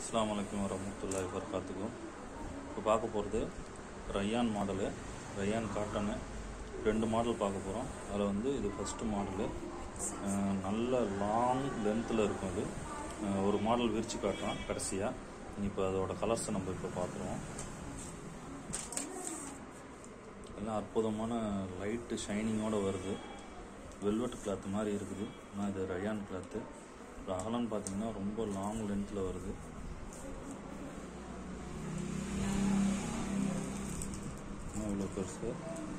அஸ்ஸலாமு அலைக்கும் வரமத்துல்லாஹி வபரகாத்துக்கும் இப்போ பார்க்க போகிறது ரய்யான் மாடலு ரய்யான் காட்டனு ரெண்டு மாடல் பார்க்க போகிறோம் அதில் வந்து இது ஃபஸ்ட்டு மாடலு அஹ் நல்ல லாங் லென்த்தில் இருக்கும் இது அஹ் ஒரு மாடல் விரிச்சு காட்டுறோம் கடைசியாக இப்போ அதோட கலர்ஸை நம்ம இப்போ பார்த்துருவோம் எல்லாம் அற்புதமான லைட்டு ஷைனிங்கோட வருது வெல்வெட் கிளாத் மாதிரி இருக்குது ஆனால் இது ரயான் கிளாத்து இப்போ அகலம்னு பார்த்தீங்கன்னா ரொம்ப லாங் லென்த்தில் வருது இன்னும் இவ்வளோ பெருசு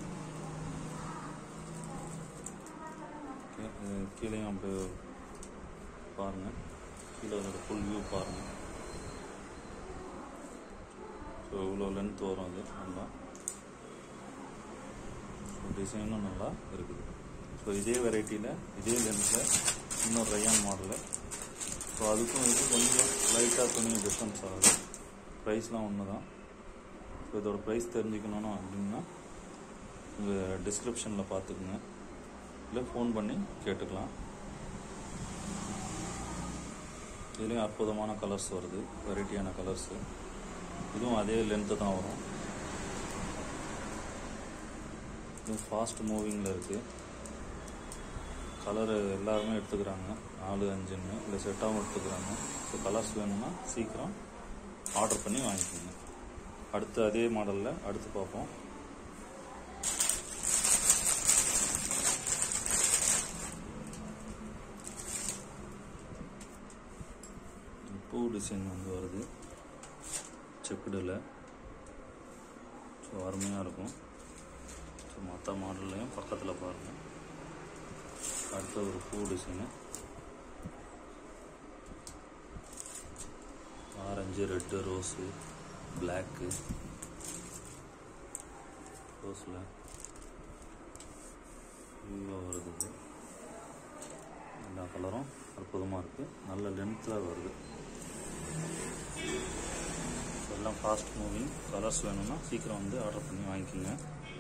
ஓகே இது கீழேயும் அப்படியே பாருங்கள் கீழே அதோட ஃபுல் வியூ பாருங்கள் ஸோ இவ்வளோ லென்த் வரும் அது நல்லா டிசைனும் நல்லா இருக்குது ஸோ இதே வெரைட்டியில் இதே லென்த்தில் இன்னொரு ரயான் மாடலு ஸோ அதுக்கும் இது கொஞ்சம் லைட்டாக துணி டிஃப்ரென்ஸ் ஆகுது ப்ரைஸ்லாம் ஒன்று தான் ஸோ இதோட ப்ரைஸ் தெரிஞ்சுக்கணும்னு அப்படின்னா உங்கள் டிஸ்கிரிப்ஷனில் பார்த்துக்குங்க இல்லை ஃபோன் பண்ணி கேட்டுக்கலாம் இதுலேயும் அற்புதமான கலர்ஸ் வருது வெரைட்டியான கலர்ஸு இதுவும் அதே லென்த்து தான் வரும் இது ஃபாஸ்ட் மூவிங்கில் இருக்குது கலரு எல்லாருமே எடுத்துக்கிறாங்க நாலு அஞ்சுன்னு இல்லை செட்டாகவும் எடுத்துக்கிறாங்க ஸோ கலர்ஸ் வேணும்னா சீக்கிரம் ஆர்டர் பண்ணி வாங்கிக்கோங்க அடுத்து அதே மாடலில் அடுத்து பார்ப்போம் பூ டிசைன் வந்து வருது செக்குடில் ஸோ அருமையாக இருக்கும் ஸோ மற்ற மாடல்லையும் பக்கத்தில் பாருங்கள் அடுத்த ஒரு பூ design orange red rose black ரோஸில் இவ்வளோ வருது இது. எல்லா கலரும் அற்புதமாக இருக்குது நல்ல லென்த்தில் வருது எல்லாம் ஃபாஸ்ட் மூவிங் கலர்ஸ் வேணும்னா சீக்கிரம் வந்து ஆர்டர் பண்ணி வாங்கிக்கோங்க